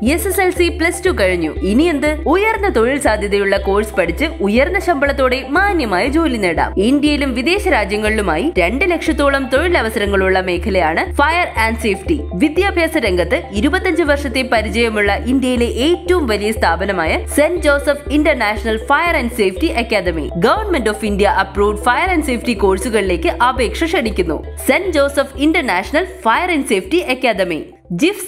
S S L C plus two കഴിഞ്ഞു ഇനി എന്ത് ഉയർന്ന തൊഴിൽ സാധ്യതയുള്ള കോഴ്സ് പഠിച്ച് ഉയർന്ന ശമ്പളത്തോടെ മാന്യമായ ജോലി നേടാം ഇന്ത്യയിലും വിദേശ രാജ്യങ്ങളിലുമായി രണ്ട് ലക്ഷത്തോളം തൊഴിലവസരങ്ങളുള്ള മേഖലയാണ് ഫയർ ആൻഡ് സേഫ്റ്റി വിദ്യാഭ്യാസ രംഗത്ത് ഇരുപത്തഞ്ച് വർഷത്തെ പരിചയമുള്ള ഇന്ത്യയിലെ ഏറ്റവും വലിയ സ്ഥാപനമായ Saint Joseph international fire and safety academy government of India approved fire and safety കോഴ്സുകളിലേക്ക് അപേക്ഷ ക്ഷണിക്കുന്നു Saint Joseph international fire and safety academy JIFSA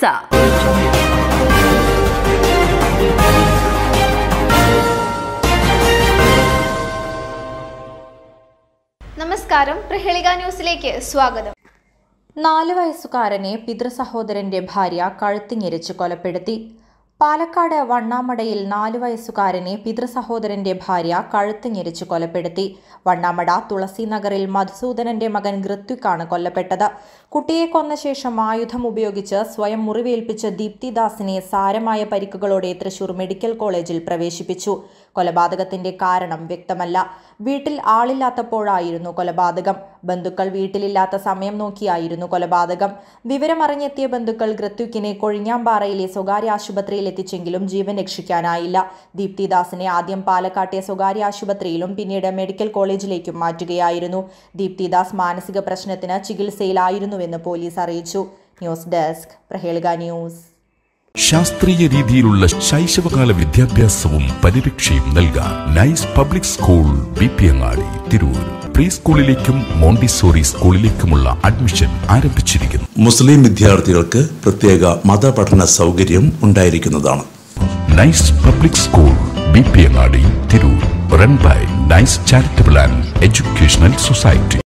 നമസ്കാരം പ്രഹേളിക ന്യൂസിലേക്ക് സ്വാഗതം നാല് വയസ്സുകാരനെ പിതൃസഹോദരന്റെ ഭാര്യ കഴുത്തിഞ്ഞെരിച്ച് കൊലപ്പെടുത്തി പാലക്കാട് വണ്ണാമടയിൽ നാല് വയസ്സുകാരനെ പിതൃസഹോദരന്റെ ഭാര്യ കഴുത്തിഞ്ഞെരിച്ച് കൊലപ്പെടുത്തി വണ്ണാമട തുളസി നഗറിൽ മധുസൂദനന്റെ മകൻ ഋത്വിക്കാണ് കൊല്ലപ്പെട്ടത് കുട്ടിയെ കൊന്ന ശേഷം ആയുധം ഉപയോഗിച്ച് സ്വയം മുറിവേൽപ്പിച്ച ദീപ്തിദാസിനെ സാരമായ പരിക്കുകളോടെ തൃശൂർ മെഡിക്കൽ കോളേജിൽ പ്രവേശിപ്പിച്ചു കൊലപാതകത്തിന്റെ കാരണം വ്യക്തമല്ല വീട്ടിൽ ആളില്ലാത്തപ്പോഴായിരുന്നു കൊലപാതകം ബന്ധുക്കൾ വീട്ടിലില്ലാത്ത സമയം നോക്കിയായിരുന്നു കൊലപാതകം വിവരമറിഞ്ഞെത്തിയ ബന്ധുക്കൾ ഋത്വിക്കിനെ കൊഴിഞ്ഞാമ്പാറയിലെ സ്വകാര്യ ആശുപത്രിയിൽ എത്തിച്ചെങ്കിലും ജീവൻ രക്ഷിക്കാനായില്ല ദീപ്തിദാസിനെ ആദ്യം പാലക്കാട്ടെ സ്വകാര്യ ആശുപത്രിയിലും പിന്നീട് മെഡിക്കൽ കോളേജിലേക്കും മാറ്റുകയായിരുന്നു ദീപ്തിദാസ് മാനസിക പ്രശ്നത്തിന് ചികിത്സയിലായിരുന്നുവെന്ന് പോലീസ് അറിയിച്ചു ന്യൂസ് ഡെസ്ക് പ്രഹേളിക ന്യൂസ് ശാസ്ത്രീയ രീതിയിലുള്ള ശൈശവകാല വിദ്യാഭ്യാസവും പരിരക്ഷയും നൽകാൻ nice public school B P Angadi Tirur pre സ്കൂളിലേക്കും മോണ്ടിസോറി സ്കൂളിലേക്കുമുള്ള അഡ്മിഷൻ ആരംഭിച്ചിരിക്കുന്നു മുസ്ലിം വിദ്യാർത്ഥികൾക്ക് പ്രത്യേക മതപഠന സൗകര്യം ഉണ്ടായിരിക്കുന്നതാണ് nice public school B P Angadi Tirur run by nice charitable and educational society